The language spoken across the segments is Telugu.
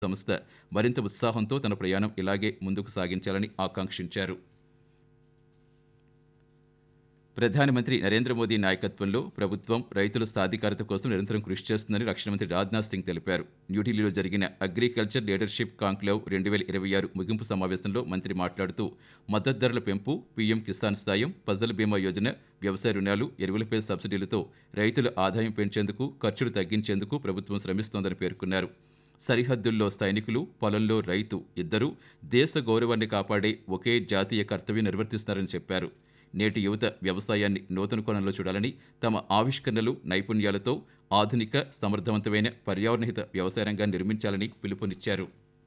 సంస్థ మరింత ఉత్సాహంతో తన ప్రయాణం ఇలాగే ముందుకు సాగించాలని ఆకాంక్షించారు ప్రధానమంత్రి నరేంద్ర మోదీ నాయకత్వంలో ప్రభుత్వం రైతుల సాధికారత కోసం నిరంతరం కృషి చేస్తుందని రక్షణ మంత్రి రాజ్నాథ్ సింగ్ తెలిపారు న్యూఢిల్లీలో జరిగిన అగ్రికల్చర్ లీడర్షిప్ కాంక్లేవ్ రెండు వేల ఇరవై ఆరు ముగింపు సమావేశంలో మంత్రి మాట్లాడుతూ మద్దతు ధరల పెంపు పీఎం కిసాన్ సాయం ఫసల్ బీమా యోజన వ్యవసాయ రుణాలు ఎరువులపై సబ్సిడీలతో రైతుల ఆదాయం పెంచేందుకు ఖర్చులు తగ్గించేందుకు ప్రభుత్వం శ్రమిస్తోందని పేర్కొన్నారు సరిహద్దుల్లో సైనికులు పొలంలో రైతు ఇద్దరూ దేశ గౌరవాన్ని కాపాడే ఒకే జాతీయ కర్తవ్యం నిర్వర్తిస్తున్నారని చెప్పారు నేటి యువత వ్యవసాయాన్ని నూతన కోణంలో చూడాలని తమ ఆవిష్కరణలు నైపుణ్యాలతో ఆధునిక సమర్థవంతమైన పర్యావరణహిత వ్యవసాయ రంగాన్ని నిర్మించాలని పిలుపునిచ్చారు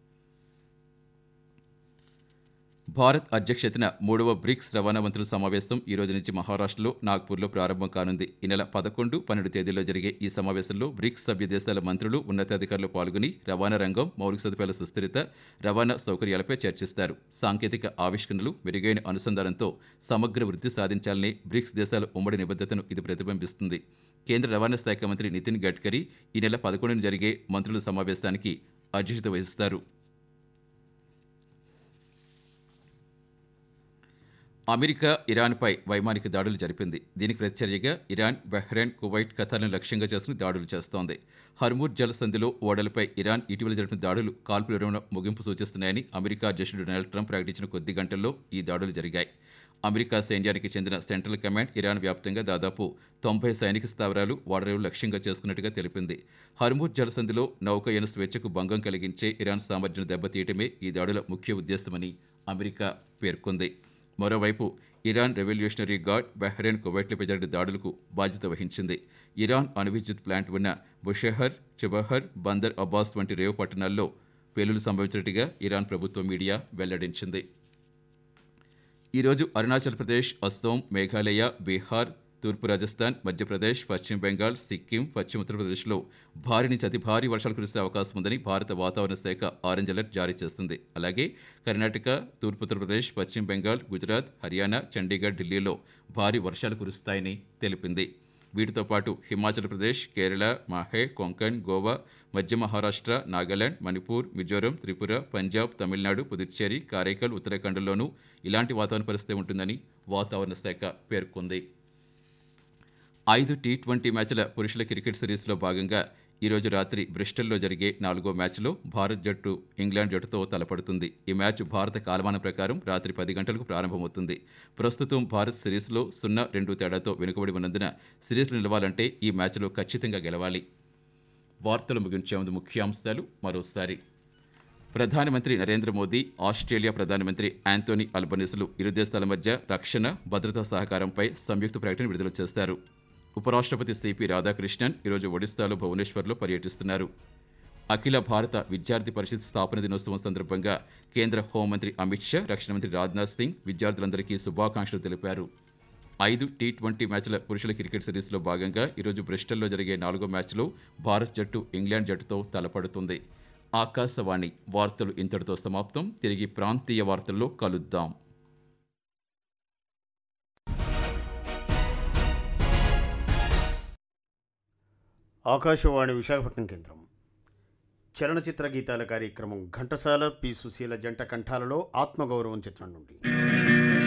భారత్ అధ్యక్షతన మూడవ బ్రిక్స్ రవాణా మంత్రుల సమావేశం ఈ రోజు నుంచి మహారాష్ట్రలో నాగ్పూర్లో ప్రారంభం కానుంది ఈ నెల పదకొండు పన్నెండు తేదీల్లో జరిగే ఈ సమావేశంలో బ్రిక్స్ సభ్య దేశాల మంత్రులు ఉన్నతాధికారులు పాల్గొని రవాణా రంగం మౌలిక సదుపాయాల సుస్థిరత రవాణా సౌకర్యాలపై చర్చిస్తారు సాంకేతిక ఆవిష్కరణలు మెరుగైన అనుసంధానంతో సమగ్ర వృద్ధి సాధించాలని బ్రిక్స్ దేశాల ఉమ్మడి నిబద్ధతను ఇది ప్రతిబింబిస్తుంది కేంద్ర రవాణా శాఖ మంత్రి నితిన్ గడ్కరీ ఈ నెల పదకొండున జరిగే మంత్రుల సమావేశానికి అధ్యక్షత వహిస్తారు అమెరికా ఇరాన్పై వైమానిక దాడులు జరిపింది దీనికి ప్రతిచర్యగా ఇరాన్ బహ్రెయిన్ కువైట్ ఖతార్ను లక్ష్యంగా చేసుకుని దాడులు చేస్తోంది హర్మూర్ జలసంధిలో ఓడలపై ఇరాన్ ఇటీవల జరిపిన దాడులు కాల్పుల విరమణ ముగింపు సూచిస్తున్నాయని అమెరికా అధ్యక్షుడు డొనాల్డ్ ట్రంప్ ప్రకటించిన కొద్ది గంటల్లో ఈ దాడులు జరిగాయి అమెరికా సైన్యానికి చెందిన సెంట్రల్ కమాండ్ ఇరాన్ వ్యాప్తంగా దాదాపు తొంభై సైనిక స్థావరాలు ఓడరేవులు లక్ష్యంగా చేసుకున్నట్టుగా తెలిపింది హర్మూర్ జలసంధిలో నౌకయన స్వేచ్ఛకు భంగం కలిగించే ఇరాన్ సామర్థ్యం దెబ్బతీయటమే ఈ దాడుల ముఖ్య ఉద్దేశమని అమెరికా పేర్కొంది మరోవైపు ఇరాన్ రెవల్యూషనరీ గార్డ్ బహ్రెయిన్ కువైట్లపై జరిగిన దాడులకు బాధ్యత వహించింది ఇరాన్ అణు విద్యుత్ ప్లాంట్ ఉన్న బుషెహర్ చిబహర్ బందర్ అబ్బాస్ వంటి రేవు పట్టణాల్లో పేలులు సంభవించినట్టుగా ఇరాన్ ప్రభుత్వ మీడియా వెల్లడించింది ఈరోజు అరుణాచల్ ప్రదేశ్ అస్సోం మేఘాలయ బీహార్ తూర్పు రాజస్థాన్ మధ్యప్రదేశ్ పశ్చిమ బెంగాల్ సిక్కిం పశ్చిమ ఉత్తరప్రదేశ్లో భారీ నుంచి అతి భారీ వర్షాలు కురిసే అవకాశం ఉందని భారత వాతావరణ శాఖ ఆరెంజ్ అలర్ట్ జారీ చేస్తుంది అలాగే కర్ణాటక తూర్పు ఉత్తరప్రదేశ్ పశ్చిమ బెంగాల్ గుజరాత్ హర్యానా చండీగఢ్ ఢిల్లీలో భారీ వర్షాలు కురుస్తాయని తెలిపింది వీటితో పాటు హిమాచల్ ప్రదేశ్ కేరళ మాహే కొంకణ్ గోవా మధ్య మహారాష్ట్ర నాగాలాండ్ మణిపూర్ మిజోరం త్రిపుర పంజాబ్ తమిళనాడు పుదుచ్చేరి కారైకల్ ఉత్తరాఖండ్లోనూ ఇలాంటి వాతావరణ పరిస్థితి ఉంటుందని వాతావరణ శాఖ పేర్కొంది ఐదు టీ ట్వంటీ మ్యాచ్ల పురుషుల క్రికెట్ సిరీస్లో భాగంగా ఈరోజు రాత్రి బ్రిస్టల్లో జరిగే నాలుగో మ్యాచ్లో భారత్ జట్టు ఇంగ్లాండ్ జట్టుతో తలపడుతుంది ఈ మ్యాచ్ భారత కాలమానం ప్రకారం రాత్రి పది గంటలకు ప్రారంభమవుతుంది ప్రస్తుతం భారత్ సిరీస్లో సున్నా రెండు తేడాతో వెనుకబడి ఉన్నందున సిరీస్లో నిలవాలంటే ఈ మ్యాచ్లో ఖచ్చితంగా గెలవాలి వార్తలు ముగించే ముందు ముఖ్యాంశాలు మరోసారి ప్రధానమంత్రి నరేంద్ర మోదీ ఆస్ట్రేలియా ప్రధానమంత్రి యాంటోనీ అల్బనీసులు ఇరు దేశాల మధ్య రక్షణ భద్రతా సహకారంపై సంయుక్త ప్రకటన విడుదల చేశారు ఉపరాష్ట్రపతి సిపి రాధాకృష్ణన్ ఈరోజు ఒడిశాలో భువనేశ్వర్లో పర్యటిస్తున్నారు అఖిల భారత విద్యార్థి పరిషత్ స్థాపన దినోత్సవం సందర్భంగా కేంద్ర హోంమంత్రి అమిత్ షా రక్షణ మంత్రి రాజ్నాథ్ సింగ్ విద్యార్థులందరికీ శుభాకాంక్షలు తెలిపారు ఐదు టీ ట్వంటీ మ్యాచ్ల పురుషుల క్రికెట్ సిరీస్లో భాగంగా ఈరోజు బ్రిస్టల్లో జరిగే నాలుగో మ్యాచ్లో భారత్ జట్టు ఇంగ్లాండ్ జట్టుతో తలపడుతుంది ఆకాశవాణి వార్తలు ఇంతటితో సమాప్తం తిరిగి ప్రాంతీయ వార్తల్లో కలుద్దాం ఆకాశవాణి విశాఖపట్నం కేంద్రం చలనచిత్ర గీతాల కార్యక్రమం ఘంటసాల పి సుశీల జంట కంఠాలలో ఆత్మగౌరవం చిత్రం నుండి